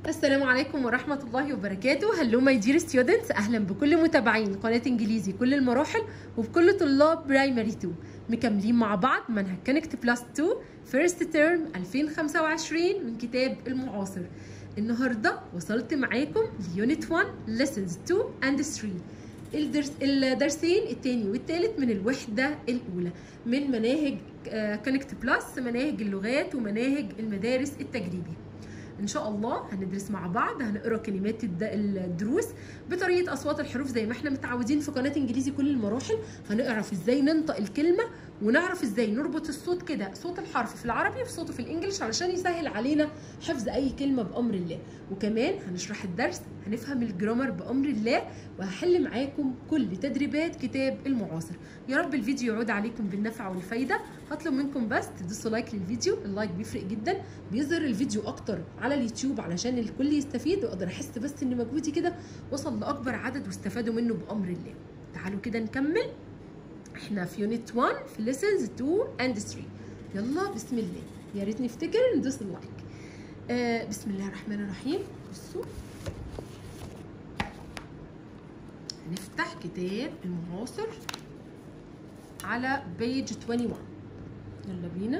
السلام عليكم ورحمة الله وبركاته هلو ماي دير ستودنتس أهلا بكل متابعين قناة إنجليزي كل المراحل وبكل طلاب برايمري 2 مكملين مع بعض منهج كونكت بلس 2 فيرست تيرم 2025 من كتاب المعاصر النهاردة وصلت معاكم ليونت 1 lessons 2 and 3 الدرس الدرسين الثاني والثالث من الوحدة الأولى من مناهج كونكت بلس مناهج اللغات ومناهج المدارس التجريبي ان شاء الله هندرس مع بعض هنقرا كلمات الدروس بطريقه اصوات الحروف زي ما احنا متعودين في قناه انجليزي كل المراحل هنعرف ازاي ننطق الكلمه ونعرف ازاي نربط الصوت كده صوت الحرف في العربي وصوته في الانجليش علشان يسهل علينا حفظ اي كلمه بامر الله وكمان هنشرح الدرس هنفهم الجرامر بامر الله وهحل معاكم كل تدريبات كتاب المعاصر يا رب الفيديو يعود عليكم بالنفع والفايده هطلب منكم بس تدوسوا لايك للفيديو اللايك بيفرق جدا بيظهر الفيديو اكتر على اليوتيوب علشان الكل يستفيد واقدر احس بس ان مجهودي كده وصل لاكبر عدد واستفادوا منه بامر الله تعالوا كده نكمل احنا في يونت 1 في ليسنز 2 اند 3 يلا بسم الله يا ريت نفتكر ندوس اللايك آه بسم الله الرحمن الرحيم بصوا هنفتح كتاب المعاصر على بيج 21 يلا بينا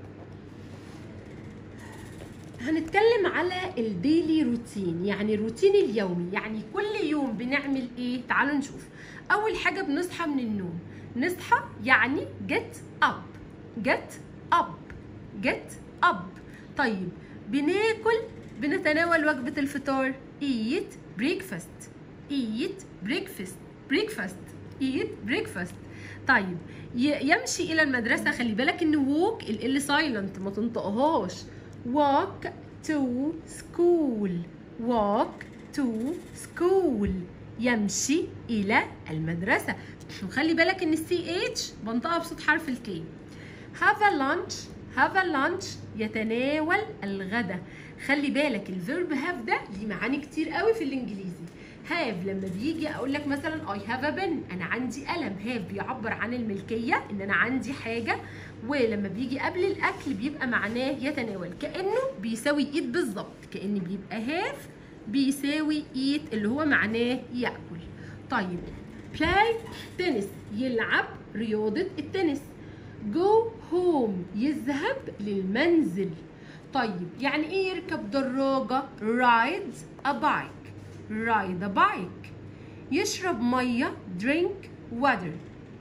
هنتكلم على الديلي روتين يعني الروتين اليومي يعني كل يوم بنعمل ايه تعالوا نشوف اول حاجه بنصحى من النوم نصحى يعني get up get up get up طيب بناكل بنتناول وجبه الفطار eat breakfast eat breakfast breakfast eat breakfast طيب يمشي الى المدرسه خلي بالك ان ووك ال سايلنت ما تنطقهاش walk to school walk to school يمشي الى المدرسه وخلي بالك ان السي اتش بنطقها بصوت حرف الكي have a lunch have a lunch يتناول الغداء خلي بالك الفيرب have ده ليه معاني كتير قوي في الانجليزي هاف لما بيجي اقول لك مثلا اي هاف ا بن انا عندي قلم هاف بيعبر عن الملكيه ان انا عندي حاجه ولما بيجي قبل الاكل بيبقى معناه يتناول كانه بيساوي ايد بالظبط كان بيبقى هاف بيساوي ايت اللي هو معناه ياكل طيب بلاي تنس يلعب رياضه التنس جو هوم يذهب للمنزل طيب يعني ايه يركب دراجه رايد ا بايك ride a bike يشرب ميه drink water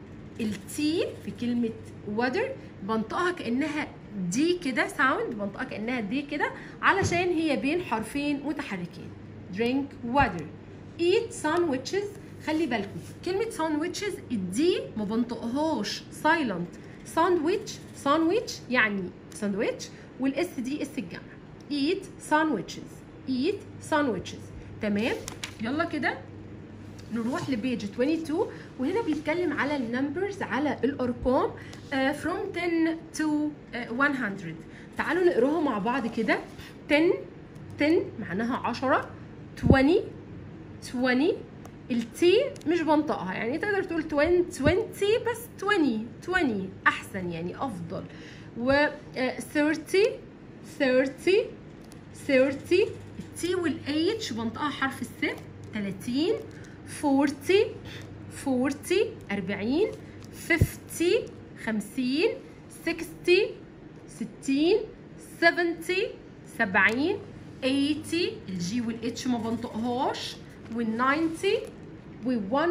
التي في كلمة water بنطقها كأنها دي كده ساوند بنطقها كأنها دي كده علشان هي بين حرفين متحركين drink water eat sandwiches خلي بالكم كلمة sandwiches الدي ما بنطقهاش silent sandwich sandwich يعني ساندويتش والاس دي اس الجمع eat sandwiches eat sandwiches تمام يلا كده نروح لبيج 22 وهنا بيتكلم على النمبرز على الارقام uh, from 10 to uh, 100 تعالوا نقراها مع بعض كده 10 10 معناها 10 20 20 التي مش بنطقها يعني تقدر تقول 20 20 بس 20 20 احسن يعني افضل و uh, 30 30 30 التي والاتش بنطقها حرف الس 30 40 40 40 50 50 60 60 70 70 80 الجي والاتش ما بنطقهاش وال 90 و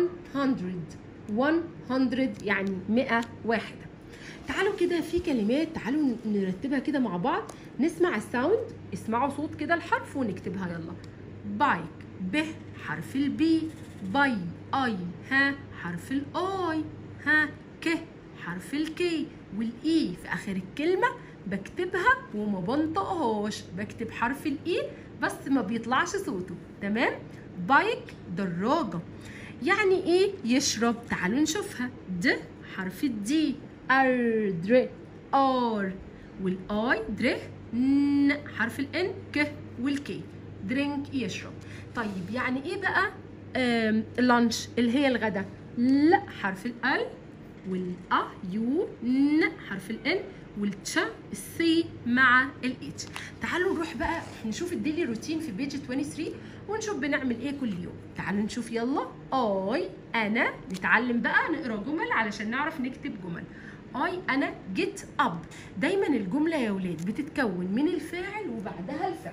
100 100 يعني 100 واحدة تعالوا كده في كلمات تعالوا نرتبها كده مع بعض نسمع الساوند اسمعوا صوت كده الحرف ونكتبها يلا بايك ب حرف البي باي اي ها حرف الاي ها ك حرف الكي والاي في اخر الكلمه بكتبها وما بنطقهاش بكتب حرف الاي بس ما بيطلعش صوته تمام بايك دراجه يعني ايه يشرب تعالوا نشوفها د حرف الدي ار در ار والاي در ن حرف الان ك والكي درينك يشرب طيب يعني ايه بقى لانش اللي هي الغدا ل حرف ال والا يو ن حرف الان والتش السي مع الاتش تعالوا نروح بقى نشوف الديلي روتين في بيج 23 ونشوف بنعمل ايه كل يوم تعالوا نشوف يلا اي انا نتعلم بقى نقرا جمل علشان نعرف نكتب جمل اي انا جيت اب دايما الجمله يا ولاد بتتكون من الفاعل وبعدها الفعل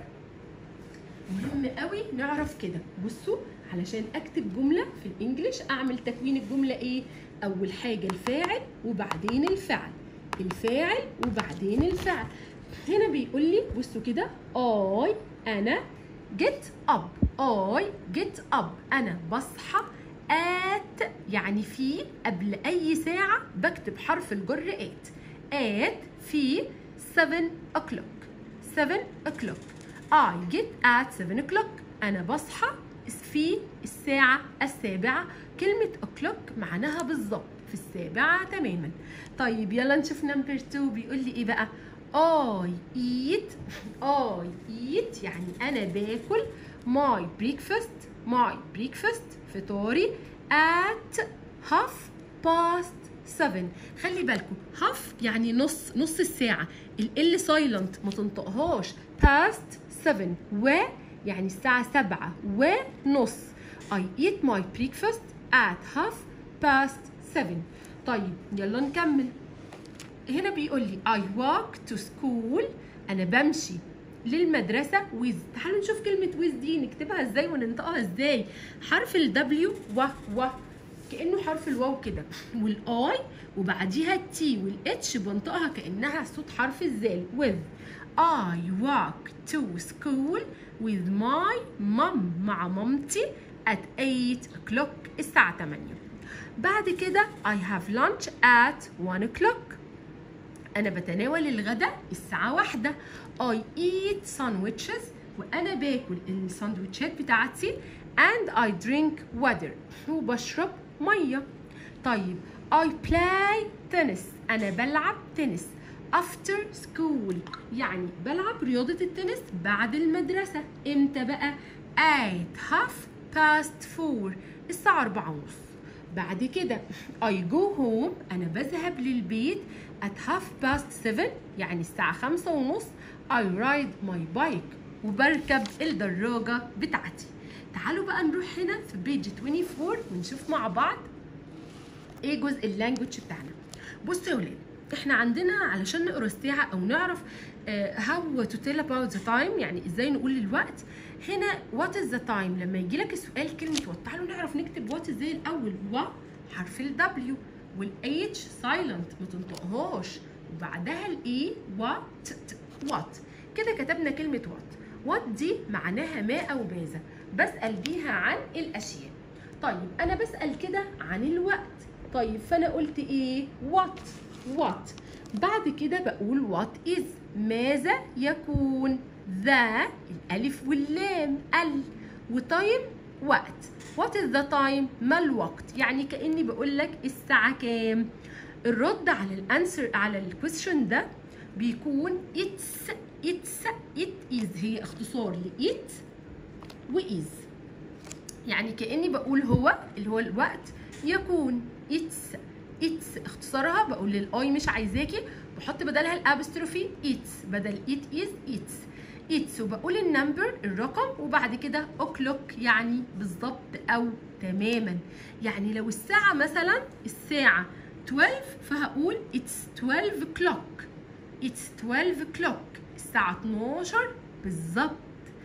مهم قوي نعرف كده بصوا علشان اكتب جمله في الانجليش اعمل تكوين الجمله ايه اول حاجه الفاعل وبعدين الفعل الفاعل وبعدين الفعل هنا بيقول لي بصوا كده اي انا جيت اب اي جيت اب انا بصحى ات يعني في قبل اي ساعه بكتب حرف الجر ات ات في 7 o'clock 7 o'clock I get at 7 o'clock أنا بصحى في الساعة السابعة كلمة o'clock معناها بالظبط في السابعة تماما طيب يلا نشوف نمبر 2 بيقول لي إيه بقى I eat I eat يعني أنا باكل my breakfast my breakfast فطاري at half past 7 خلي بالكم هاف يعني نص نص الساعة ال سايلنت ما تنطقهاش past 7 و يعني الساعة 7 ونص I eat my breakfast at half past 7 طيب يلا نكمل هنا بيقول لي I walk to school أنا بمشي للمدرسة with تعالوا نشوف كلمة with دي نكتبها ازاي وننطقها ازاي حرف ال W و و كانه حرف الواو كده والاي وبعديها التي والاتش بنطقها كانها صوت حرف الزال with I walk to school with my mom مع مامتي at 8 o'clock الساعة 8 بعد كده I have lunch at 1 o'clock أنا بتناول الغداء الساعة واحدة I eat sandwiches وأنا باكل الساندوتشات بتاعتي and I drink water وبشرب ميه طيب I play tennis أنا بلعب تنس after school يعني بلعب رياضة التنس بعد المدرسة امتى بقى at half past four الساعة أربعة ونص بعد كده I go home أنا بذهب للبيت at half past seven يعني الساعة خمسة ونص I ride my bike وبركب الدراجة بتاعتي تعالوا بقى نروح هنا في بيج 24 ونشوف مع بعض ايه جزء اللانجوج بتاعنا بصوا يا ولاد احنا عندنا علشان نقرا الساعه او نعرف هاو تو تيل اباوت ذا تايم يعني ازاي نقول الوقت هنا وات از ذا تايم لما يجي لك السؤال كلمه وات تعالوا نعرف نكتب وات ازاي الاول و حرف الدبليو والاتش سايلنت ما تنطقهاش وبعدها الاي وات وات كده كتبنا كلمه وات وات دي معناها ما او ماذا بسال بيها عن الاشياء طيب انا بسال كده عن الوقت طيب فانا قلت ايه وات وات بعد كده بقول وات از ماذا يكون ذا الالف واللام ال وتايم وقت وات از ذا تايم ما الوقت يعني كاني بقول لك الساعه كام الرد على الانسر على الكويستشن ده بيكون اتس اتس ات از هي اختصار لإت وإز يعني كأني بقول هو اللي هو الوقت يكون اتس اتس اختصارها بقول للاي مش عايزاكي بحط بدلها الابستروفي اتس بدل ات از اتس اتس وبقول النمبر الرقم وبعد كده اوكلوك يعني بالظبط او تماما يعني لو الساعه مثلا الساعه 12 فهقول اتس 12 كلوك اتس 12 كلوك الساعه 12 بالظبط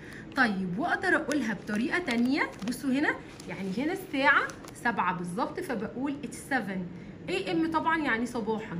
طيب واقدر اقولها بطريقه تانية بصوا هنا يعني هنا الساعه 7 بالظبط فبقول اتس 7 اي ام طبعا يعني صباحا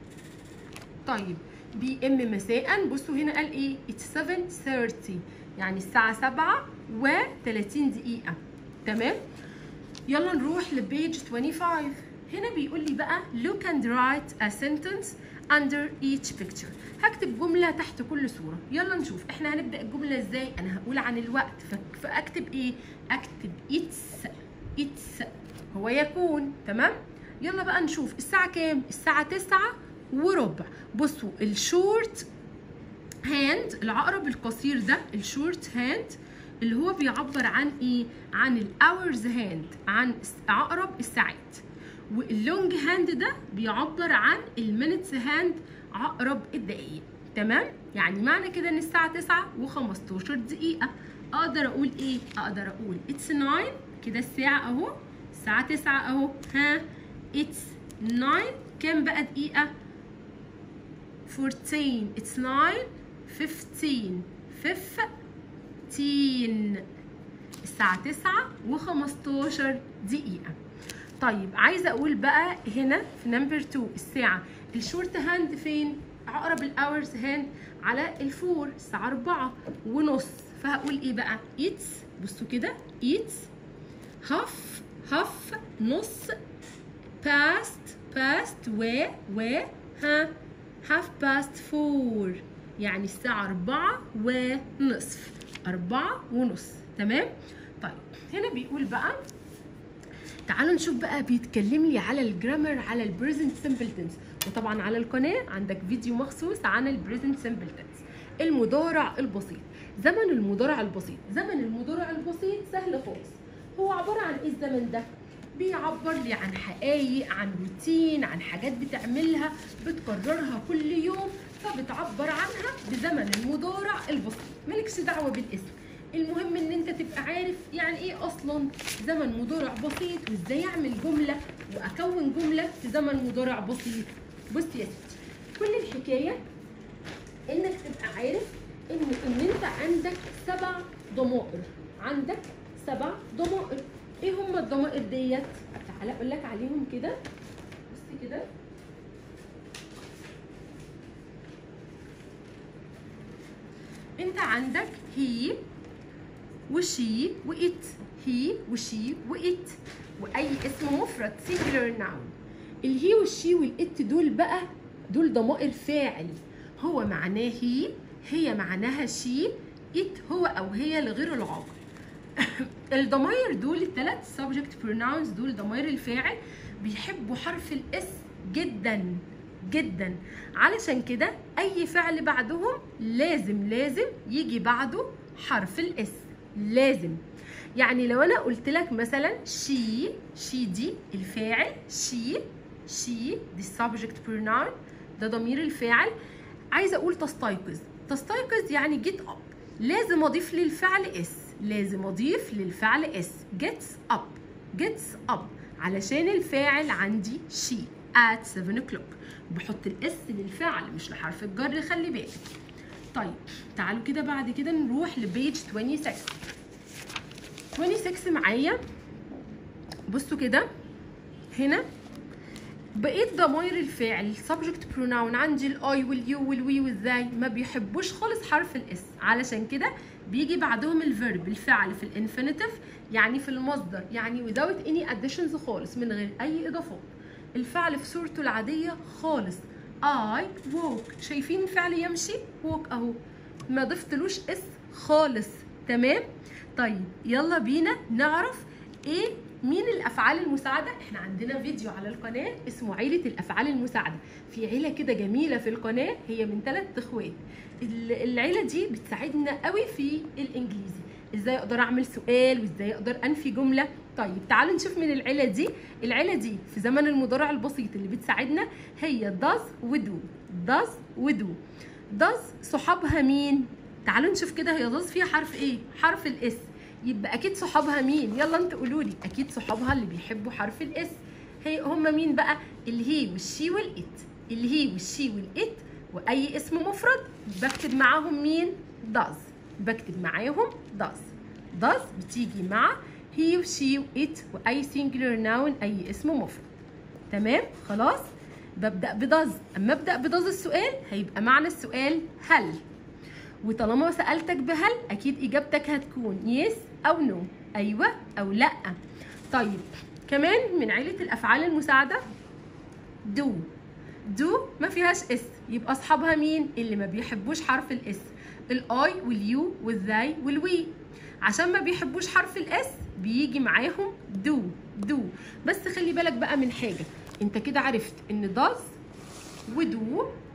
طيب بي ام مساء بصوا هنا قال ايه اتس 7:30 يعني الساعه 7 و30 دقيقه تمام يلا نروح لبيج 25 هنا بيقول لي بقى look and write a sentence under each picture هكتب جملة تحت كل صورة يلا نشوف احنا هنبدأ الجملة ازاي انا هقول عن الوقت فاكتب ايه اكتب it's it's هو يكون تمام يلا بقى نشوف الساعة كام الساعة تسعة وربع بصوا الشورت هاند العقرب القصير ده الشورت هاند اللي هو بيعبر عن ايه عن الاورز هاند عن عقرب الساعات واللونج هاند ده بيعبر عن المينتس هاند عقرب الدقايق تمام يعني معنى كده ان الساعه 9 و15 دقيقه اقدر اقول ايه اقدر اقول اتس 9 كده الساعه اهو الساعه 9 اهو ها اتس 9 كام بقى دقيقه 14 اتس 9 15 15 الساعة 9 و15 دقيقة طيب عايزة أقول بقى هنا في نمبر 2 الساعة الشورت هاند فين؟ عقرب الأورز هاند على الفور الساعة 4 ونص فهقول إيه بقى؟ إيتس بصوا كده إيتس هاف هاف نص باست باست و و ها هاف باست فور يعني الساعة أربعة ونصف أربعة ونص تمام طيب هنا بيقول بقى تعالوا نشوف بقى بيتكلم لي على الجرامر على البريزنت سمبل تنس وطبعا على القناة عندك فيديو مخصوص عن البريزنت سمبل تنس المضارع البسيط زمن المضارع البسيط زمن المضارع البسيط سهل خالص هو عبارة عن ايه الزمن ده بيعبر لي عن حقائق عن روتين عن حاجات بتعملها بتكررها كل يوم فبتعبر عنها بزمن المضارع البسيط مالكش دعوه بالاسم المهم ان انت تبقى عارف يعني ايه اصلا زمن مضارع بسيط وازاي اعمل جمله واكون جمله في زمن مضارع بسيط بص يا ستي كل الحكايه انك تبقى عارف ان ان انت عندك سبع ضمائر عندك سبع ضمائر ايه هم الضمائر ديت تعالى اقول لك عليهم كده بص كده انت عندك هي وشي وإت هي وشي وإت وأي اسم مفرد singular noun الهي والشي والإت دول بقى دول ضمائر فاعل هو معناه هي هي معناها شي إت هو أو هي لغير العاقل الضمائر دول الثلاث subject pronouns دول ضمائر الفاعل بيحبوا حرف الاس جدا جدا علشان كده اي فعل بعدهم لازم لازم يجي بعده حرف الاس لازم يعني لو انا قلت لك مثلا شي شي دي الفاعل شي شي دي subject pronoun ده ضمير الفاعل عايزه اقول تستيقظ تستيقظ يعني جيت اب لازم اضيف للفعل اس لازم اضيف للفعل اس gets up gets up علشان الفاعل عندي she at 7 o'clock بحط الاس للفعل مش لحرف الجر خلي بالك طيب تعالوا كده بعد كده نروح لبيج 26 26 معايا بصوا كده هنا بقيت ضماير الفاعل subject pronoun عندي الاي واليو والوي والذاي ما بيحبوش خالص حرف الاس علشان كده بيجي بعدهم الفيرب الفعل في الانفينيتيف يعني في المصدر يعني without any additions خالص من غير اي اضافات الفعل في صورته العادية خالص I walk شايفين الفعل يمشي walk اهو ما ضفتلوش اس خالص تمام طيب يلا بينا نعرف ايه مين الافعال المساعده احنا عندنا فيديو على القناه اسمه عيله الافعال المساعده في عيله كده جميله في القناه هي من ثلاث اخوات العيله دي بتساعدنا قوي في الانجليزي ازاي اقدر اعمل سؤال وازاي اقدر انفي جمله طيب تعالوا نشوف من العيله دي العيله دي في زمن المضارع البسيط اللي بتساعدنا هي does ودو does ودو does صحابها مين تعالوا نشوف كده هي does فيها حرف ايه حرف الاس يبقى اكيد صحابها مين يلا انتوا قولوا لي اكيد صحابها اللي بيحبوا حرف الاس هي هم مين بقى الهي والشي والات الهي والشي والات واي اسم مفرد بكتب معاهم مين does بكتب معاهم does does بتيجي مع هي وشي وات واي singular noun اي اسم مفرد تمام خلاص ببدا بدز اما ابدا بدز السؤال هيبقى معنى السؤال هل وطالما سالتك بهل اكيد اجابتك هتكون يس او نو ايوه او لا طيب كمان من عيله الافعال المساعده دو دو ما فيهاش اس يبقى اصحابها مين اللي ما بيحبوش حرف الاس الاي واليو والذاي والوي عشان ما بيحبوش حرف الاس بيجي معاهم دو دو بس خلي بالك بقى من حاجه انت كده عرفت ان داز ودو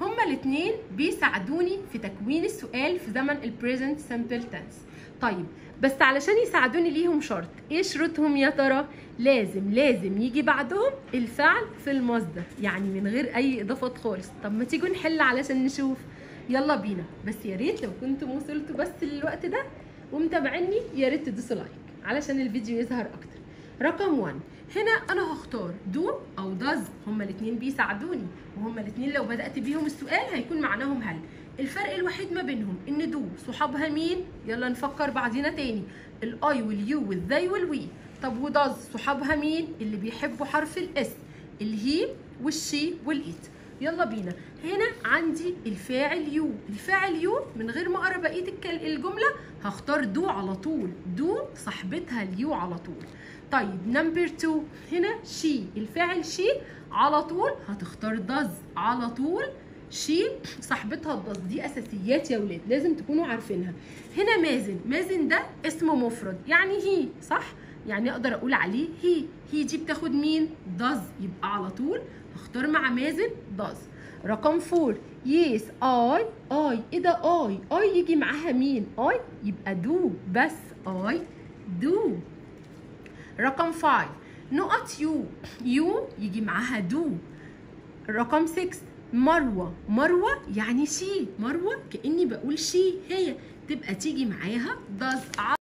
هما الاثنين بيساعدوني في تكوين السؤال في زمن البريزنت سمبل تنس طيب بس علشان يساعدوني ليهم شرط ايه شروطهم يا ترى لازم لازم يجي بعدهم الفعل في المصدر يعني من غير اي اضافات خالص طب ما تيجوا نحل علشان نشوف يلا بينا بس يا ريت لو كنتم وصلتوا بس للوقت ده ومتابعيني يا ريت تدوسوا لايك علشان الفيديو يظهر اكتر رقم 1 هنا انا هختار دو او داز هما الاثنين بيساعدوني وهما الاثنين لو بدات بيهم السؤال هيكون معناهم هل الفرق الوحيد ما بينهم ان دو صحابها مين يلا نفكر بعضينا تاني الاي واليو والذي والوي طب وداز صحابها مين اللي بيحبوا حرف الاس الهي والشي والايت يلا بينا هنا عندي الفاعل يو الفاعل يو من غير ما اقرا بقيه الجمله هختار دو على طول دو صاحبتها اليو على طول طيب نمبر 2 هنا شي الفاعل شي على طول هتختار داز على طول شي صاحبتها الداز دي اساسيات يا ولاد لازم تكونوا عارفينها هنا مازن مازن ده اسمه مفرد يعني هي صح يعني اقدر اقول عليه هي هي دي بتاخد مين داز يبقى على طول هختار مع مازن داز رقم 4 يس اي اي ايه ده اي اي يجي معاها مين اي يبقى دو بس اي دو رقم 5 نقط يو يو يجي معاها دو رقم 6 مروة مروة يعني شي مروة كأني بقول شي هي تبقى تيجي معاها does